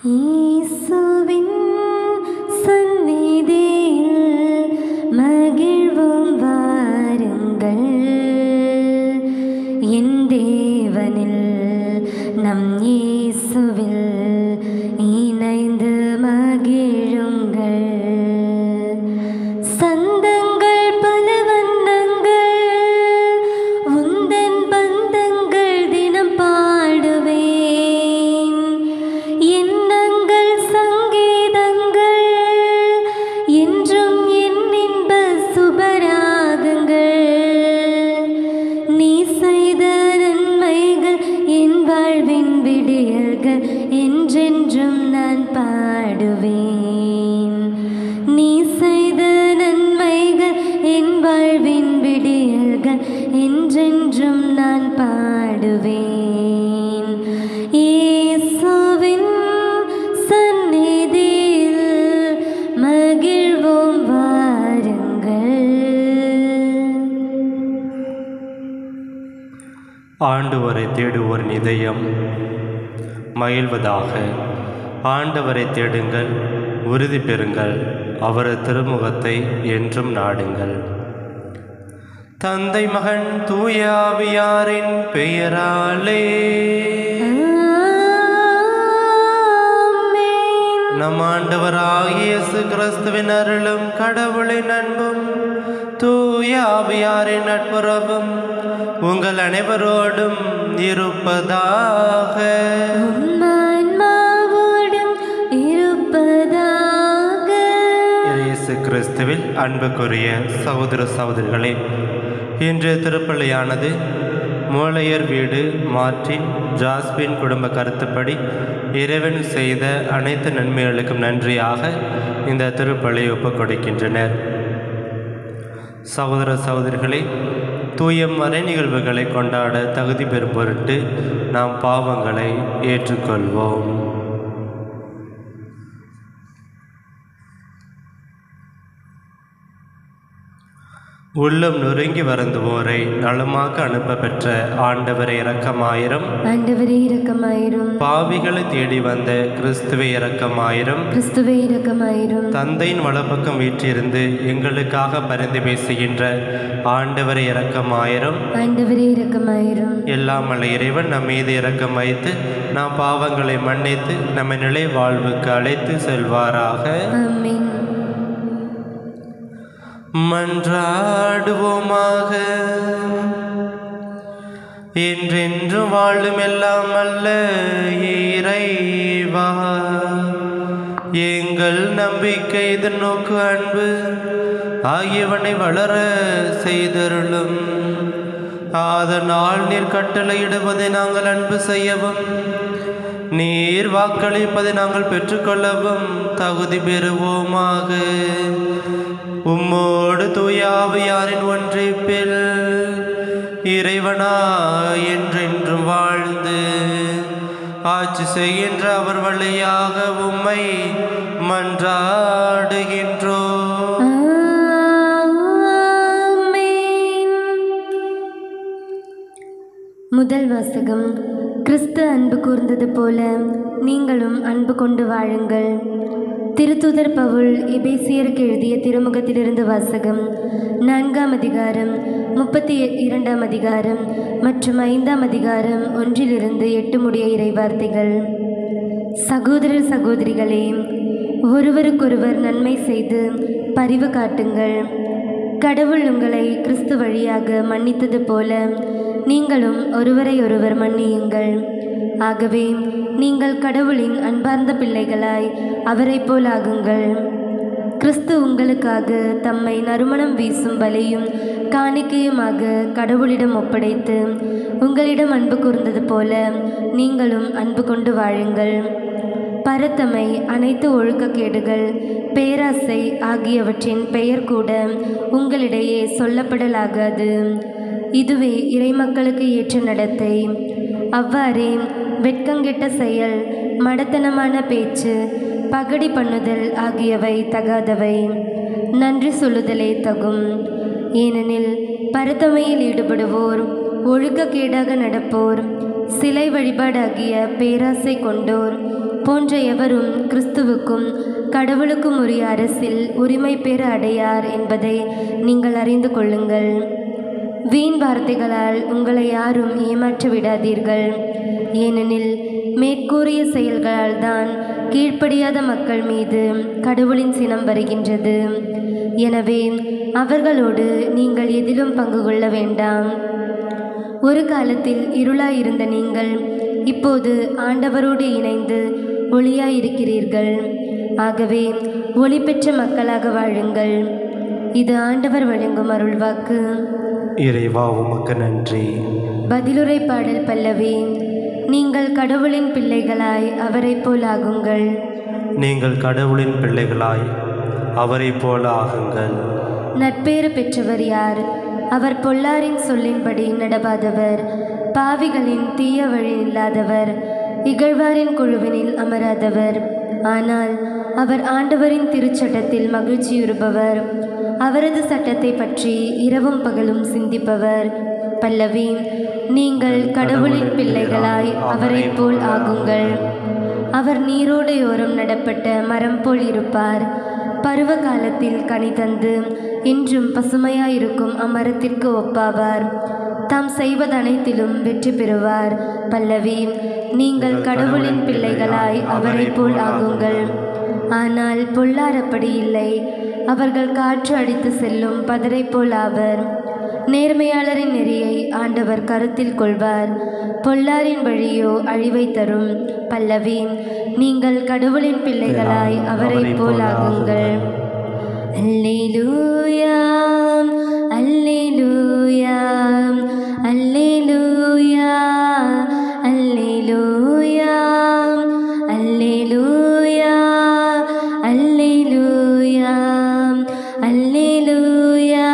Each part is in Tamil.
இயேசுவின் சந்நிதியில் மகிழ்வோம் வாருங்கள் என் தேவனில் நம் இயேசுவில் இணைந்து மகிழுங்கள் சந்தங்கள் பல வண்ணங்கள் உந்தன் பந்தங்கள் தினம் பாடுவேன் எண்ணங்கள் சங்கீதங்கள் என்றும் என் இன்ப சுபராகங்கள் நீ செய்த நன்மைகள் என் வாழ்வின் விடியல்கள் என்றென்றும் நான் பாடுவேன் நீ செய்த நன்மைகள் என் வாழ்வின் விடியல்கள் என்றென்றும் நான் பாடுவேன் இயேசுவின் சந்நிதியில் மகிழ்வோம் வாருங்கள் ஆண்டவரை தேடுவோரின் இதயம் மகிழ்வதாக ஆண்டவரை தேடுங்கள் உறுதி பெறுங்கள் அவரது திருமுகத்தை என்றும் நாடுங்கள் தந்தை மகன் தூய ஆவியாரின் பெயராலே ஆமென். நம் ஆண்டவராகிய இயேசு கிறிஸ்துவின் அருளும் கடவுளின் அன்பும் தூய ஆவியாரின் நட்புறவும் உங்கள் அனைவரோடும் இருப்பதாக உம் ஆன்மாவோடும் இருப்பதாக இயேசு கிறிஸ்துவில் அன்புக்குரிய சகோதர சகோதரிகளே இன்று திருப்பள்ளியானது மூளையர் வீடு மார்டின் ஜாஸ்பின் குடும்ப கருத்துப்படி இறைவன் செய்த அனைத்து நன்மைகளுக்கும் நன்றியாக இந்த திருப்பள்ளியை ஒப்புக் கொடுக்கின்றனர் சகோதர சகோதரிகளே தூய மறை நிகழ்வுகளை கொண்டாட தகுதி பெறும் பொருட்டு நாம் பாவங்களை ஏற்றுக்கொள்வோம் உள்ளம் நொறுங்கி வருந்துவோரை நலமாக அனுப்ப பெற்ற ஆண்டவரை இரக்கமாயிரம் ஆண்டவரே இரக்கமாயிரும் பாவிகளை தேடி வந்த கிறிஸ்துவை இரக்கமாயிரம் கிறிஸ்துவே இரக்கமாயிரும் தந்தையின் வலப்பக்கம் வீற்றிருந்து எங்களுக்காக பரிந்து பேசுகின்ற ஆண்டவரை இரக்கமாயிரம் ஆண்டவரே இரக்கமாயிரும் எல்லாம் வல்ல இறைவன் நம் மீது இரக்கம் வைத்து நாம் பாவங்களை மன்னித்து நம்ம நிலை வாழ்வுக்கு அழைத்து செல்வாராக ஆமென் மன்றாடுவோமாக என்றென்று வாழும் எல்லாம் அல்ல இறைவா எங்கள் நம்பிக்கை எதிர்நோக்கு அன்பு ஆகியவனை வளர செய்தருளும் அதனால் நீர் கட்டளையிடுவதை நாங்கள் அன்பு செய்யவும் நீர் வாக்களிப்பதை நாங்கள் பெற்றுக்கொள்ளவும் தகுதி பெறுவோமாக உம்மோடு தூயாவியாரின் ஒன்றிப்பில் இறைவனா என்றென்றும் வாழ்ந்து ஆட்சி செய்கின்ற அவர் வழியாக உம்மை மன்றாடுகின்றோ ஆமென். முதல் வாசகம் கிறிஸ்து அன்பு கூர்ந்தது போல நீங்களும் அன்பு கொண்டு வாழுங்கள் திருத்துதர் பவுல் எபேசியருக்கு எழுதிய திருமுகத்திலிருந்து வாசகம் நான்காம் அதிகாரம் முப்பத்தி இரண்டாம் அதிகாரம் மற்றும் ஐந்தாம் அதிகாரம் ஒன்றிலிருந்து எட்டு முடிய இறைவார்த்தைகள் சகோதரர் சகோதரிகளே ஒருவருக்கொருவர் நன்மை செய்து பரிவு காட்டுங்கள் கடவுள் உங்களை கிறிஸ்து வழியாக மன்னித்தது போல நீங்களும் ஒருவரை ஒருவர் மன்னியுங்கள் ஆகவே நீங்கள் கடவுளின் அன்பார்ந்த பிள்ளைகளாய் அவரைப் போல் ஆகுங்கள் கிறிஸ்து உங்களுக்காக தம்மை நறுமணம் வீசும் பலியும் காணிக்கையுமாக கடவுளிடம் ஒப்படைத்து உங்களிடம் அன்பு கூர்ந்தது போல நீங்களும் அன்பு கொண்டு வாழுங்கள் பரத்தமை அனைத்து ஒழுக்கக்கேடுகள் பேராசை ஆகியவற்றின் பெயர் கூட உங்களிடையே சொல்லப்படலாகாது இதுவே இறைமக்களுக்கு ஏற்ற நடத்தை அவ்வாறே வெட்கங்கெட்ட செயல் மடத்தனமான பேச்சு பகடி பண்ணுதல் ஆகியவை தகாதவை நன்றி சொல்லுதலே தகும் ஏனெனில் பரத்தமையில் ஈடுபடுவோர் ஒழுக்கக்கேடாக நடப்போர் சிலை வழிபாடாகிய பேராசை கொண்டோர் போன்ற எவரும் கிறிஸ்துவுக்கும் கடவுளுக்கும் உரிய அரசில் உரிமை பெற அடையார் என்பதை நீங்கள் அறிந்து கொள்ளுங்கள் வீண் வார்த்தைகளால் உங்களை யாரும் ஏமாற்றி விடாதீர்கள் ஏனெனில் மேற்கூறிய செயல்களால் தான் கீழ்ப்படியாத மக்கள் மீது கடவுளின் சினம் வருகின்றது எனவே அவர்களோடு நீங்கள் எதிலும் பங்கு கொள்ள வேண்டாம் ஒரு காலத்தில் இருளாயிருந்த நீங்கள் இப்போது ஆண்டவரோடு இணைந்து ஒளியாயிருக்கிறீர்கள் ஆகவே ஒளி பெற்ற மக்களாக வாழுங்கள் இது ஆண்டவர் வழங்கும் அருள்வாக்கு இறைவா உமக்கு நன்றி பதிலுரை பாடல் பல்லவி நீங்கள் கடவுளின் பிள்ளைகளாய் அவரைப் போல் ஆகுங்கள் நீங்கள் கடவுளின் பிள்ளைகளாய் அவரைப் போல ஆகுங்கள் நட்பேறு பெற்றவர் யார் அவர் பொல்லாரின் சொல்லின்படி நடவாதவர் பாவிகளின் தீய வழி இல்லாதவர் இகழ்வாரின் குழுவினில் அமராதவர் ஆனால் அவர் ஆண்டவரின் திருச்சட்டத்தில் மகிழ்ச்சியுறுபவர் அவரது சட்டத்தை பற்றி இரவும் பகலும் சிந்திப்பவர் பல்லவி நீங்கள் கடவுளின் பிள்ளைகளாய் அவரைப் போல் ஆகுங்கள் அவர் நீரோடையோரம் நடப்பட்ட மரம் போல் இருப்பார் பருவ காலத்தில் கனி தந்து இன்றும் பசுமையாயிருக்கும் அம்மரத்திற்கு ஒப்பாவார் தாம் செய்வதனைத்திலும் வெற்றி பெறுவார் பல்லவி நீங்கள் கடவுளின் பிள்ளைகளாய் அவரைப் போல் ஆகுங்கள் ஆனால் பொல்லார் அப்படி இல்லை அவர்கள் காற்று அடித்து செல்லும் பதரை போல் ஆவர் நேர்மையாளரின் நெறியை ஆண்டவர் கருத்தில் கொள்வார் பொல்லாரின் வழியோ அழிவை தரும் பல்லவி நீங்கள் கடவுளின் பிள்ளைகளாய் அவரைப் போல் ஆகுங்கள் அல்லேலூயா அல்லேலூயா அல்லேலூயா அல்லேலூயா அல்லேலூயா அல்லேலூயா அல்லேலூயா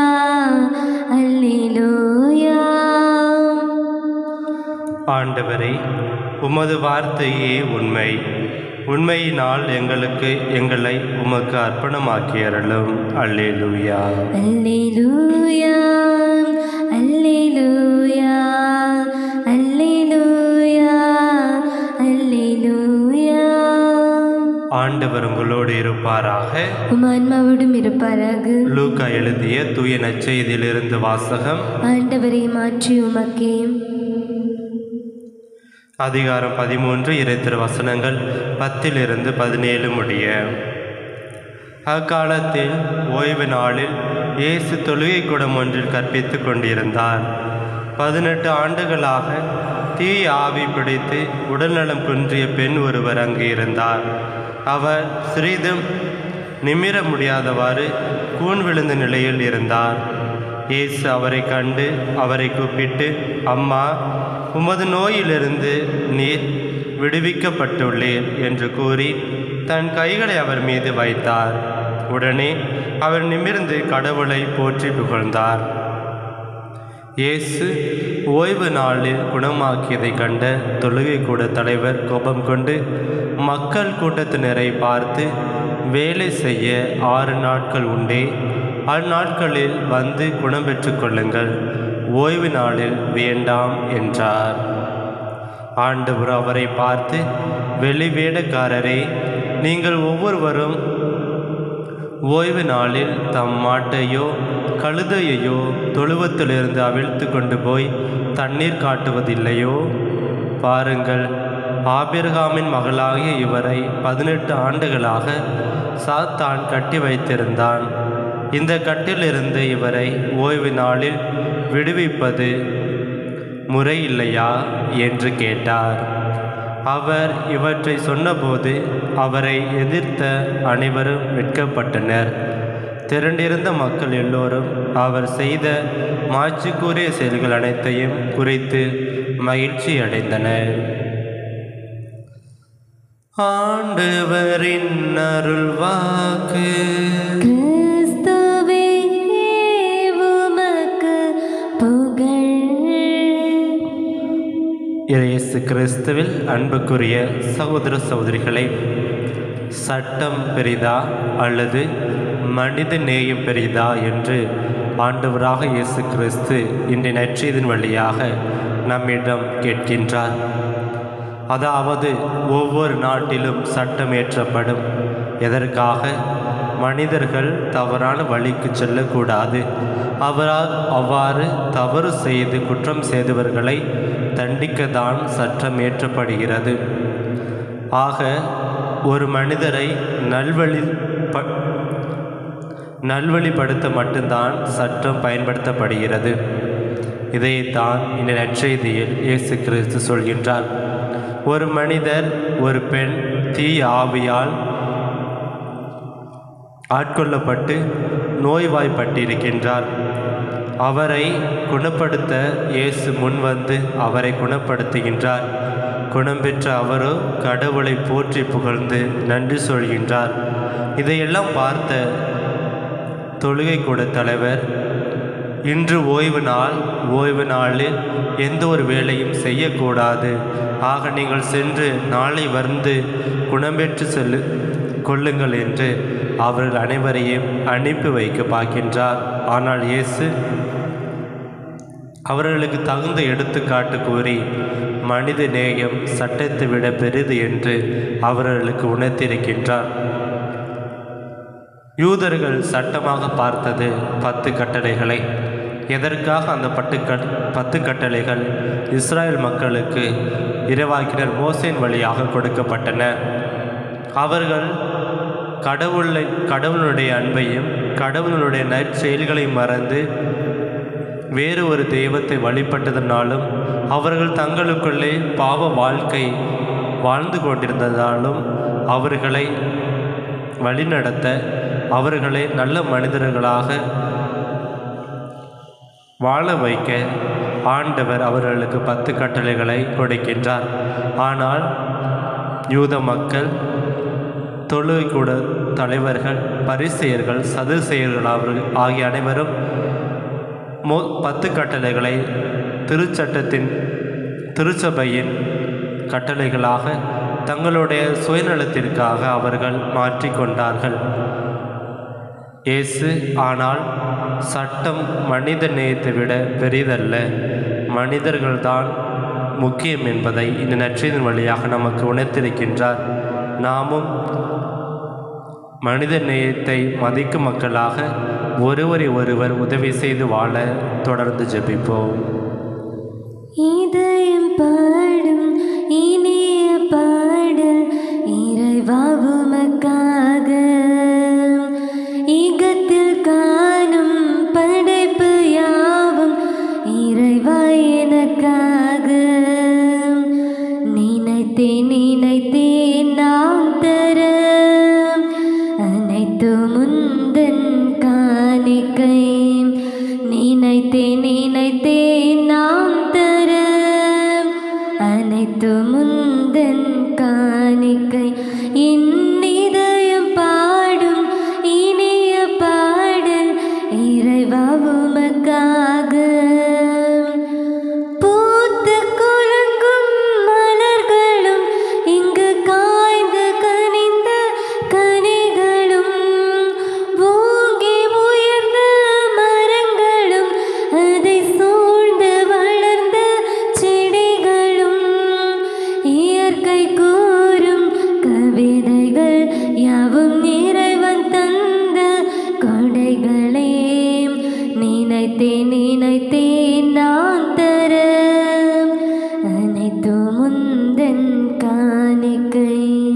அல்லேலூயா ஆண்டவரே உமது வார்த்தையே உண்மை உண்மையினால் எங்களுக்கு எங்களை உமக்கு அர்ப்பணமாக்கியறலும் அல்லேலூயா அல்லேலூயா அல்லேலூயா அல்லேலூயா அல்லேலூயா ஆண்டவர் உங்களோடு இருப்பாராக உம் ஆன்மாவோடும் இருப்பாராக லூக்கா எழுதிய தூய நற்செய்தியிலிருந்து வாசகம் ஆண்டவரை மாற்றி உமக்கே அதிகாரம் பதிமூன்று இறைத்திரு வசனங்கள் பத்திலிருந்து பதினேழு முடிய அக்காலத்தில் ஓய்வு நாளில் இயேசு தொழுகை கூடம் ஒன்றில் கற்பித்துக் கொண்டிருந்தார் பதினெட்டு ஆண்டுகளாக தீய ஆவி பிடித்து உடல்நலம் குன்றிய பெண் ஒருவர் அங்கு இருந்தார் அவர் சிறிதும் நிமிர முடியாதவாறு கூன் விழுந்த நிலையில் இருந்தார் இயேசு அவரை கண்டு அவரை கூப்பிட்டு அம்மா உமது நோயிலிருந்து நீர் விடுவிக்கப்பட்டுள்ளீர் என்று கூறி தன் கைகளை அவர் மீது வைத்தார் உடனே அவர் நிமிர்ந்து கடவுளை போற்றி புகழ்ந்தார் இயேசு ஓய்வு நாளில் குணமாக்கியதைக் கண்ட தொழுகை கூட தலைவர் கோபம் கொண்டு மக்கள் கூட்டத்தினரை பார்த்து வேலை செய்ய ஆறு நாட்கள் உண்டே அந்நாட்களில் வந்து குணம் பெற்றுக் கொள்ளுங்கள் ஓய்வு நாளில் வேண்டாம் என்றார் ஆண்டவர் அவரை பார்த்து வெளிவேடக்காரரே நீங்கள் ஒவ்வொருவரும் ஓய்வு நாளில் தம் மாட்டையோ கழுதையையோ தொழுவத்திலிருந்து அவிழ்த்து கொண்டு போய் தண்ணீர் காட்டுவதில்லையோ பாருங்கள் ஆபிரகாமின் மகளாகிய இவரை பதினெட்டு ஆண்டுகளாக சாத்தான் கட்டி வைத்திருந்தான் இந்த கட்டிலிருந்து இவரை ஓய்வு நாளில் விடுவிப்பது முறையில்லையா என்று கேட்டார் அவர் இவற்றை சொன்னபோது அவரை எதிர்த்த அனைவரும் வெட்கப்பட்டனர் திரண்டிருந்த மக்கள் எல்லோரும் அவர் செய்த மாட்சிக்குரிய செயல்கள் அனைத்தையும் குறித்து மகிழ்ச்சி அடைந்தனர் ஆண்டவரின் அருள்வாக்கு கிறிஸ்துவே உமக்கு புகழ் இயேசு கிறிஸ்துவில் அன்புக்குரிய சகோதர சகோதரிகளை சட்டம் பெரிதா அல்லது மனித நேயம் பெரிதா என்று ஆண்டவராக இயேசு கிறிஸ்து இன்றைய நற்செய்தின் வழியாக நம்மிடம் கேட்கின்றார் அதாவது ஒவ்வொரு நாட்டிலும் சட்டம் ஏற்றப்படும் எதற்காக மனிதர்கள் தவறான வழிக்கு செல்லக்கூடாது அவரால் அவ்வாறு தவறு செய்து குற்றம் செய்தவர்களை தண்டிக்கத்தான் சட்டம் ஏற்றப்படுகிறது ஆக ஒரு மனிதரை நல்வழி ப நல்வழிப்படுத்த மட்டும்தான் சட்டம் பயன்படுத்தப்படுகிறது இதைத்தான் இந்த நற்செய்தியில் இயேசு கிறிஸ்து சொல்கின்றார் ஒரு மனிதர் ஒரு பெண் தீய ஆவியால் ஆட்கொள்ளப்பட்டு நோய்வாய்ப்பட்டிருக்கின்றார் அவரை குணப்படுத்த இயேசு முன்வந்து அவரை குணப்படுத்துகின்றார் குணம் பெற்ற அவரோ கடவுளை போற்றி புகழ்ந்து நன்றி சொல்கின்றார் இதையெல்லாம் பார்த்த தொழுகை கூட தலைவர் இன்று ஓய்வு நாள் ஓய்வு நாளில் எந்த ஒரு வேலையும் செய்யக்கூடாது ஆக நீங்கள் சென்று நாளை வந்து குணம்பெற்று செல்லு கொள்ளுங்கள் என்று அவர்கள் அனைவரையும் அனுப்பி வைக்க பார்க்கின்றார் ஆனால் இயேசு அவர்களுக்கு தகுந்த எடுத்துக்காட்டு கூறி மனித நேயம் சட்டத்தை விட பெரிது என்று அவர்களுக்கு உணர்த்தியிருக்கின்றார் யூதர்கள் சட்டமாக பார்த்தது பத்து கட்டளைகளை எதற்காக அந்த பட்டு கட் பத்து கட்டளைகள் இஸ்ராயல் மக்களுக்கு இறைவாக்கினர் மோசேன் வழியாக கொடுக்கப்பட்டன அவர்கள் கடவுளை கடவுளுடைய அன்பையும் கடவுளுடைய நற்செயல்களையும் மறந்து வேறு ஒரு தெய்வத்தை வழிபட்டதனாலும் அவர்கள் தங்களுக்குள்ளே பாவ வாழ்க்கை வாழ்ந்து கொண்டிருந்ததாலும் அவர்களை வழிநடத்த அவர்களை நல்ல மனிதர்களாக வாழ வைக்க ஆண்டவர் அவர்களுக்கு பத்து கட்டளைகளை கொடுக்கின்றார் ஆனால் யூத மக்கள் தொழுகை தலைவர்கள் பரிசெயர்கள் சதுசெயர்கள் அவர்கள் ஆகிய அனைவரும் மோ பத்து கட்டளைகளை திருச்சட்டத்தின் திருச்சபையின் கட்டளைகளாக தங்களுடைய சுயநலத்திற்காக அவர்கள் மாற்றிக்கொண்டார்கள் இயேசு ஆனால் சட்டம் மனித நேயத்தை விட பெரிதல்ல மனிதர்கள்தான் முக்கியம் என்பதை இந்த நற்செய்தியின் வழியாக நமக்கு உணர்த்திருக்கின்றார் நாமும் மனித நேயத்தை மதிக்கும் மக்களாக ஒருவரை ஒருவர் உதவி செய்து வாழ தொடர்ந்து ஜெபிப்போம் இதயம் பாடும் இனிய பாடல் இறைவாவுமக்காக ஈகத்தில் காணும் படைப்பு யாவும் இறைவா எனக்காக நினைத்தேன் நினைத்தேன் நான் தர அனைத்து முந்தன் காணிக்கை நினைத்தேன் நினைத்தேன் நான் தர அனைத்து முந்தன் காணிக்கை என் இதயம் பாடும் இனிய பாடல் இறைவா உமக்காக பூத்து குலுங்கும் மலர்களும் இங்கு காய்ந்து கனிந்த கனிகளும் ஓங்கி உயர்ந்த மரங்களும் அதை சூழ்ந்து வளர்ந்த செடிகளும் இயற்கை கூறும் கவிதைகள் யாவும் இறைவன் தந்த கொடைகளே நினைத்தேன் நினைத்தேன் நான் தர அனைத்து முந்தன் காணிக்கை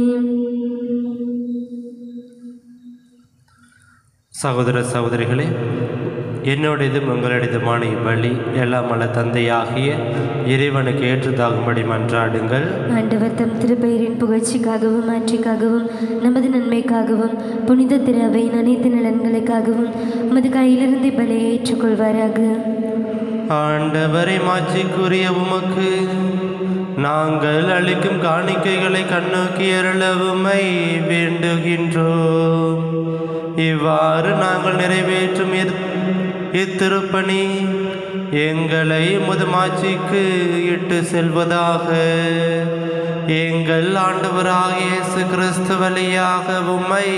சகோதர சகோதரிகளே என்னுடையதும் உங்களுடையதுமான இவ்வழி எல்லாம் அல்ல தந்தையாகிய இறைவனுக்கு ஏற்றதாகும்படி மன்றாடுங்கள் ஆண்டவர் தம் திருப்பெயரின் புகழ்ச்சிக்காகவும் மாற்றிக்காகவும் நமது நன்மைக்காகவும் புனித திரவையின் அனைத்து நலன்களுக்காகவும் உமது கையிலிருந்து பலியை ஏற்றுக்கொள்வாராக ஆண்டவரை மாட்சிக்குரிய உமக்கு நாங்கள் அளிக்கும் காணிக்கைகளை கண்ணோக்கி அருளவுமை வேண்டுகின்றோம் இவ்வாறு நாங்கள் நிறைவேற்றும் இத்- இத்திருப்பணி எங்களை முதுமாட்சிக்கு இட்டு செல்வதாக எங்கள் ஆண்டவராகிய இயேசு கிறிஸ்து வழியாக உம்மை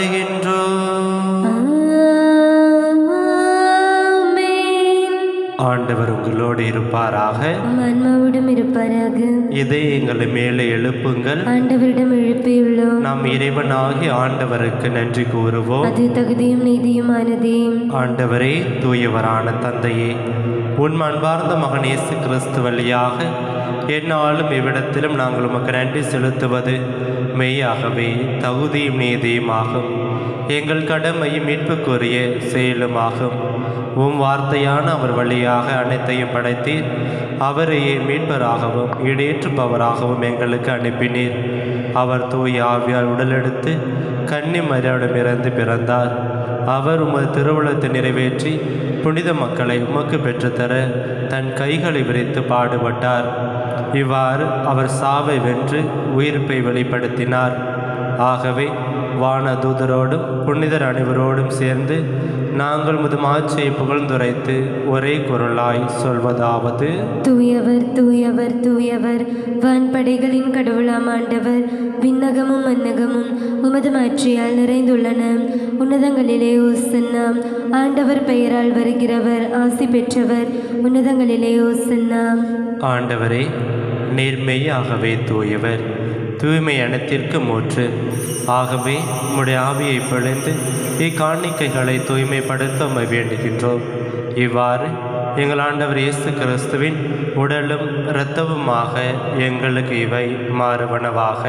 மன்றாடுகின்றோம் ஆமென். ஆண்டவர் உங்களோடு இருப்பாராக உம் ஆன்மாவோடும் இருப்பாராக இதை எங்களை மேலே எழுப்புங்கள் ஆண்டவரிடம் எழுப்பியுள்ளோம் நாம் இறைவனாகி ஆண்டவருக்கு நன்றி கூறுவோம் அது தகுதியும் நீதியுமானதே ஆண்டவரே தூயவரான தந்தையே உன் அன்பார்ந்த மகன் இயேசு கிறிஸ்து வழியாக எந்நாளும் இவ்விடத்திலும் நாங்கள் உமக்கு நன்றி செலுத்துவது மெய்யாகவே தகுதியும் நீதியும் ஆகும் எங்கள் கடமையும் மீட்புக்குரிய செயலுமாகும் உம் வார்த்தையான அவர் வழியாக அனைத்தையும் படைத்தீர் அவரையே மீட்பராகவும் ஈடேற்றுபவராகவும் எங்களுக்கு அனுப்பினீர் அவர் தூய் ஆவியால் உடலெடுத்து கன்னி மரியாவிடமிருந்து பிறந்தார் அவர் உமது திருவுளத்தை நிறைவேற்றி புனித மக்களை உமக்கு பெற்றுத்தர தன் கைகளை விரித்து பாடுபட்டார் இவ்வாறு அவர் சாவை வென்று உயிர்ப்பை வெளிப்படுத்தினார் ஆகவே வான தூதரோடும் புனிதர் அனைவரோடும் சேர்ந்து நாங்கள் முதும் ஆட்சியை புகழ்ந்துரைத்து ஒரே குரலாய் சொல்வதாவது தூயவர் தூயவர் தூயவர் வான்படைகளின் கடவுளாம் ஆண்டவர் விண்ணகமும் மன்னகமும் உமது மாட்சியால் நிறைந்துள்ளன உன்னதங்களிலே ஓசன்னா ஆண்டவர் பெயரால் வருகிறவர் ஆசி பெற்றவர் உன்னதங்களிலே ஓசன்னா ஆண்டவரே நேர்மையாகவே தூயவர் தூய்மை அனைத்திற்கு மூற்று ஆகவே உம்முடைய ஆவியை பொழிந்து இக்காணிக்கைகளை தூய்மைப்படுத்த உம்மை வேண்டுகின்றோம் இவ்வாறு எங்கள் ஆண்டவர் இயேசு கிறிஸ்துவின் உடலும் இரத்தவுமாக எங்களுக்கு இவை மாறுவனவாக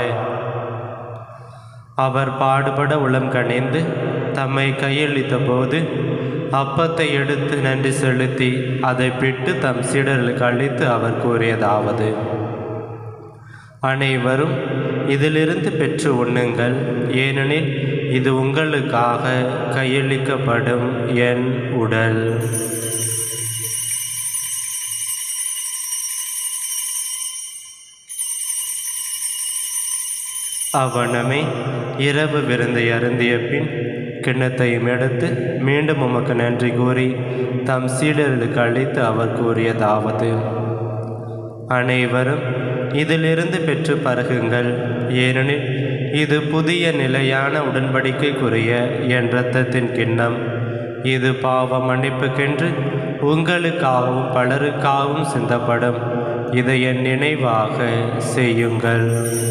அவர் பாடுபட உளம் கணிந்து தம்மை கையளித்த போது அப்பத்தை எடுத்து நன்றி செலுத்தி அதை பிட்டு தம் சீடர்களுக்கு அளித்து அவர் கூறியதாவது அனைவரும் இதிலிருந்து பெற்று உண்ணுங்கள் ஏனெனில் இது உங்களுக்காக கையளிக்கப்படும் என் உடல் அவனமே இரவு விருந்தை அருந்திய பின் கிண்ணத்தையும் எடுத்து மீண்டும் உமக்கு நன்றி கூறி தம் சீடர்களுக்கு அளித்து அவர் கூறியதாவது அனைவரும் இதிலிருந்து பெற்று பருகுங்கள் ஏனெனில் இது புதிய நிலையான உடன்படிக்கைக்குரிய என் இரத்தத்தின் கிண்ணம் இது பாவ மன்னிப்புக்கென்று உங்களுக்காகவும் பலருக்காகவும் சிந்தப்படும் இதை என் நினைவாக செய்யுங்கள்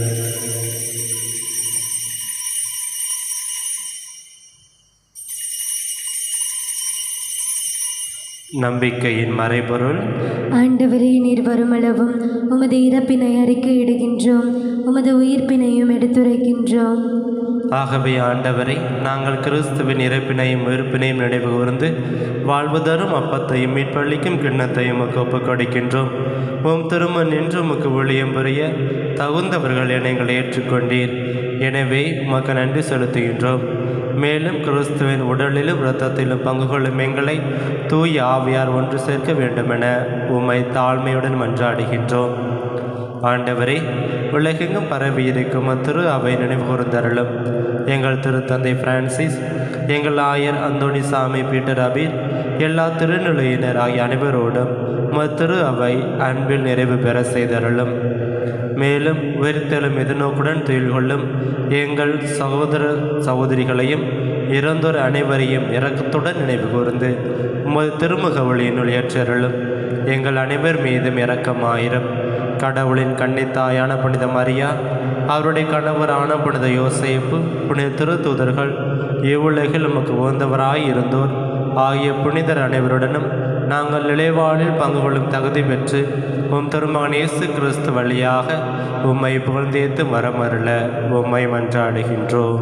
நம்பிக்கையின் மறைபொருள் ஆண்டவரே நீர் வருமளவும் உமது இறப்பினை அறிக்கையிடுகின்றோம் உமது உயிர்ப்பினையும் எடுத்துரைக்கின்றோம் ஆகவே ஆண்டவரை நாங்கள் கிறிஸ்துவின் இறப்பினையும் உயிர்ப்பினையும் நினைவு கூர்ந்து வாழ்வு தரும் அப்பத்தையும் மீட்பளிக்கும் கிண்ணத்தையும் உமக்கு ஒப்புக் கொடுக்கின்றோம் உம் திரும்ப நின்று உமக்கு ஊழியம் புரிய தகுந்தவர்கள் என எங்களை ஏற்றுக்கொண்டீர் எனவே உமக்கு நன்றி செலுத்துகின்றோம் மேலும் கிறிஸ்துவின் உடலிலும் இரத்தத்திலும் பங்கு கொள்ளும் எங்களை தூய் ஆவியார் ஒன்று சேர்க்க வேண்டுமென உம்மை தாழ்மையுடன் மன்றாடுகின்றோம் ஆண்டவரே உலகெங்கும் பரவி இருக்கும் திரு அவை நினைவு கூர்ந்தருளும் எங்கள் திருத்தந்தை பிரான்சிஸ் எங்கள் ஆயர் அந்தோணி சாமி பீட்டர் அபீர் எல்லா திருநிலையினர் ஆகிய அனைவரோடும் உமது திரு அவை அன்பில் நிறைவு பெற செய்தருளும் மேலும் உயிர்த்தெழும் எதிர்நோக்குடன் துயில் கொள்ளும் எங்கள் சகோதர சகோதரிகளையும் இறந்தோர் அனைவரையும் இரக்கத்துடன் நினைவு கூர்ந்து உமது திருமுக ஒளியினுள் ஏற்றருளும் எங்கள் அனைவர் மீதும் இரக்கமாயிரம் கடவுளின் கன்னித்தாயான புனித மரியா அவருடைய கணவரான புனித யோசேப்பு புனித திருத்தூதர்கள் இவ்வுலகில் நமக்கு உகந்தவராய் இருந்தோர் ஆகிய புனிதர் அனைவருடனும் நாங்கள் நிலைவாழில் பங்கு கொள்ளும் தகுதி பெற்று உம் திருமகன் இயேசு கிறிஸ்து வழியாக உம்மை புகழ்ந்தேத்து வரமருள உம்மை மன்றாடுகின்றோம்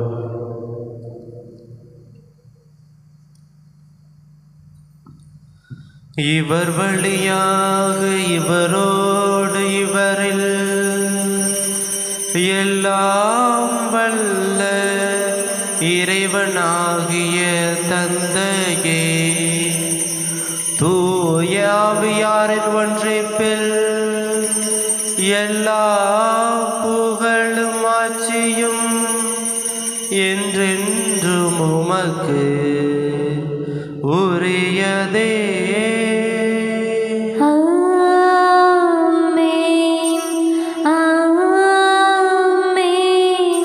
இவர் வழியாக இவரோடு இவரில் எல்லாம் வல்ல இறைவனாகிய தந்தையே தூயாவியாரின் ஒன்றிப்பில் எல்லா புகழும் ஆட்சியும் என்றென்றும் உமக்கு உரியதே ஆமென்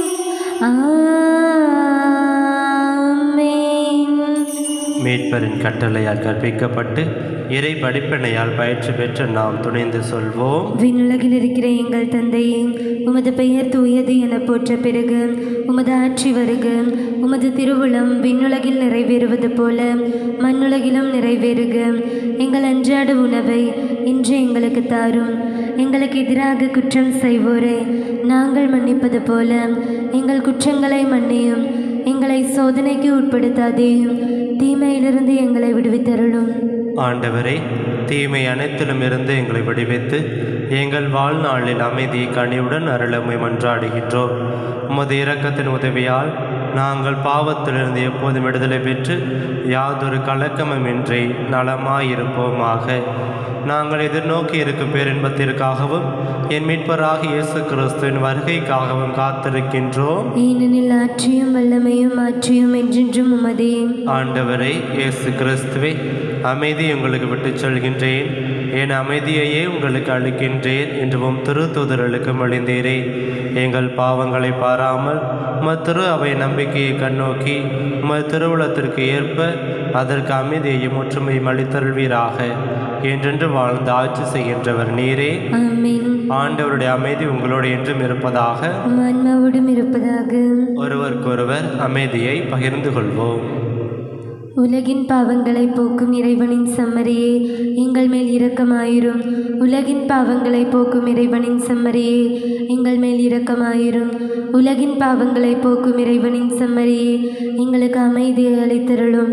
ஆமென் ஆமென் மீட்பரின் கட்டளை கட்டளையால் கற்பிக்கப்பட்டு இறை படிப்பினையால் பயிற்சி பெற்று நாம் துணிந்து சொல்வோம் விண்ணுலகில் இருக்கிற எங்கள் தந்தையே உமது பெயர் தூயது என போற்ற பிறகு உமது ஆட்சி வருக உமது திருவுளம் விண்ணுலகில் நிறைவேறுவது போல மண்ணுலகிலும் நிறைவேறுக எங்கள் அன்றாட உணவை இன்று எங்களுக்கு தாரும் எங்களுக்கு எதிராக குற்றம் செய்வோரை நாங்கள் மன்னிப்பது போல எங்கள் குற்றங்களை மன்னியும் எங்களை சோதனைக்கு உட்படுத்தாதேயும் தீமையிலிருந்து எங்களை விடுவித்தருளும் ஆண்டவரே தீமை அனைத்திலும் இருந்து எங்களை விடுவித்து எங்கள் வாழ்நாளில் அமைதி கனிவுடன் அருளமை மன்றாடுகின்றோம் உமது இரக்கத்தின் உதவியால் நாங்கள் பாவத்திலிருந்து எப்போதும் விடுதலை பெற்று யாதொரு கலக்கமுமின்றி நலமாயிருப்போமாக நாங்கள் எதிர்நோக்கி இருக்கும் பேரின்பத்திற்காகவும் என் மீட்பராக இயேசு கிறிஸ்துவின் வருகைக்காகவும் காத்திருக்கின்றோம் ஏனெனில் ஆட்சியும் வல்லமையும் ஆட்சியும் என்றென்றும் உமதே ஆண்டவரே இயேசு கிறிஸ்துவே அமைதி உங்களுக்கு விட்டுச் சொல்கின்றேன் என் அமைதியையே உங்களுக்கு அளிக்கின்றேன் என்றும் திருத்தூதர்களுக்கு மொழிந்தீரே எங்கள் பாவங்களை பாராமல் மத்திரு அவை நம்பிக்கையை கண்ணோக்கி உமது திருவுளத்திற்கு ஏற்ப அதற்கு அமைதியையும் ஒற்றுமையும் அளித்தருள்வீராக என்றென்று வாழ்ந்து ஆட்சி செய்கின்றவர் நீரே ஆமென் ஆண்டவருடைய அமைதி உங்களோடு என்றும் இருப்பதாக உம் ஆன்மாவோடும் இருப்பதாக ஒருவருக்கொருவர் அமைதியை பகிர்ந்து கொள்வோம் உலகின் பாவங்களை போக்கும் இறைவனின் சம்மரியே எங்கள் மேல் இரக்கமாயிரும் உலகின் பாவங்களை போக்கும் இறைவனின் சம்மரியே எங்கள் மேல் இரக்கமாயிரும் உலகின் பாவங்களை போக்கும் இறைவனின் சம்மரியே எங்களுக்கு அமைதியை அளித்தருளும்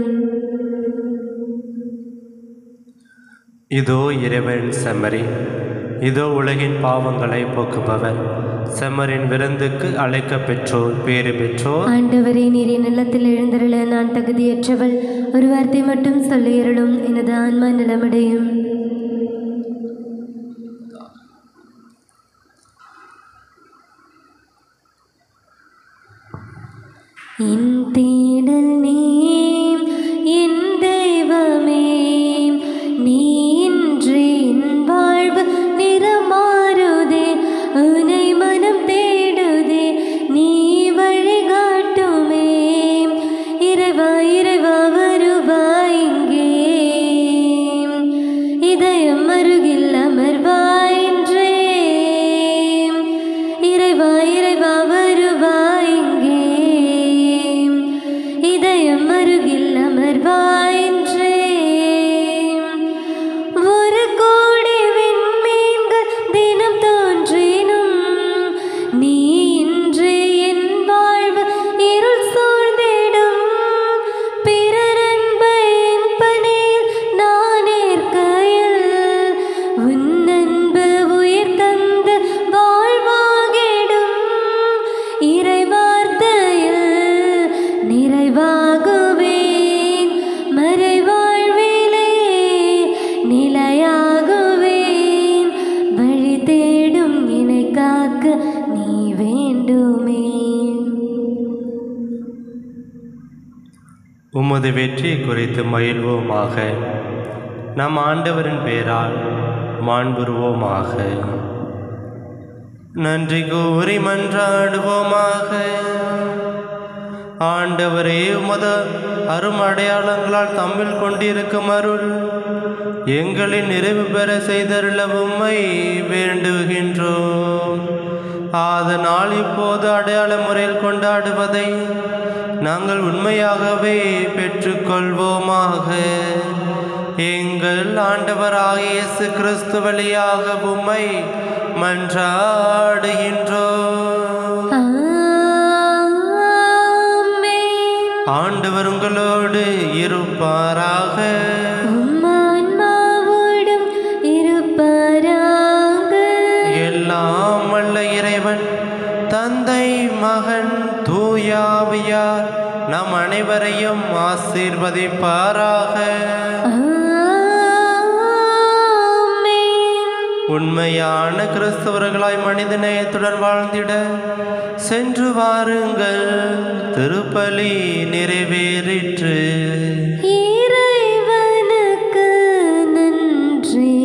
இதோ இறைவன் செம்மறி இதோ உலகின் பாவங்களை போக்குபவர் செம்மரின் விருந்துக்கு அழைக்க பெற்றோர் பேறு பெற்றோர் ஆண்டவரே நீரே நிலத்தில் எழுந்தருள நான் தகுதியற்றவள் ஒரு வார்த்தை மட்டும் சொல்லியருளும் எனது ஆன்மா நிலமடையும் என் தேடல் நீ என் தெய்வமே நீ இன்றி என் வாழ்வு நிறமாறுதே உனை மனம் தேடுதே நீ வழிகாட்டுமே இறைவா இறைவா வருவாய் இங்கே இதயம் அருகில் அமர்வாய் என்றே இறைவா இறைவா வருவாய் இங்கே இதயம் அருகில் அமர்வாய் என்றே ஒரு கோடி விண்மீன்கள் தினம் தோன்றினும் நீ இன்று என் வாழ்வு இருள் சூழ்ந்திடும் பிறர் அன்பை என் பணியில் நான் ஏற்கையில் உன் அன்பு உயிர் தந்து வாழ்வாகிடும் இறைவார்த்தையில் நிறைவாகுவேன் மறைவாழ்விலே நிலையாகுவேன் வழி தேடும் என்னை காக்க நீ வேண்டுமே உமது வெற்றி குறித்து மகிழ்வோமாக நம் ஆண்டவரின் பெயரால் மாண்புருவோமாக நன்றி கூறி மன்றாடுவோமாக ஆண்டவரே உமது அரும் அடையாளங்களால் தம்மில் கொண்டிருக்கும் அருள் எங்களின் நிறைவு பெற செய்தருள உம்மை வேண்டுகின்றோம் அதனால் இப்போது அடையாள முறையில் கொண்டாடுவதை நாங்கள் உண்மையாகவே பெற்றுக்கொள்வோமாக எங்கள் ஆண்டவராகிய இயேசு கிறிஸ்து வழியாக உம்மை மன்றாடுகின்றோம் ஆமென். ஆண்டவர் உங்களோடு இருப்பாராக உம் ஆன்மாவோடும் இருப்பாராக எல்லாம் வல்ல இறைவன் தந்தை மகன் தூயாவியார் நம் அனைவரையும் ஆசீர்வதிப்பாராக ஆமென். உண்மையான கிறிஸ்தவர்களாய் மனித நேயத்துடன் வாழ்ந்திட சென்று வாருங்கள் திருப்பலி நிறைவேறிற்று இறைவனுக்கு நன்றி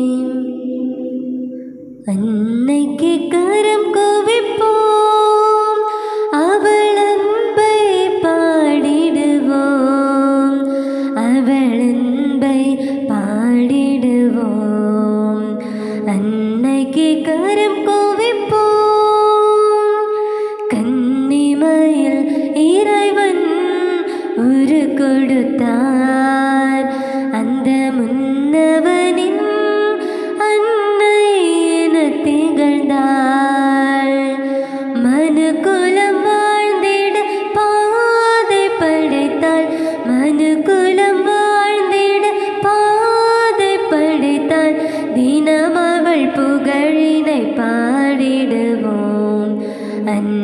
அன்னைக்கு கரம் குவிப்போம் அவள் அன்பை பாடிடுவோம் அவள் நோக்கி கரம் குவிப்போம் கன்னிமையில் இறைவன் உரு கொடுத்தார் அந்த முன்னவனின் அன்னை என திகழ்ந்தாள் மனுக்குலம் வாழ்ந்திட பாதை படைத்தாள் மனுக்குலம் வாழ்ந்திட பாதை படைத்தாள் தினம் அவள் புகழினை பாடிடுவோம் அன்னை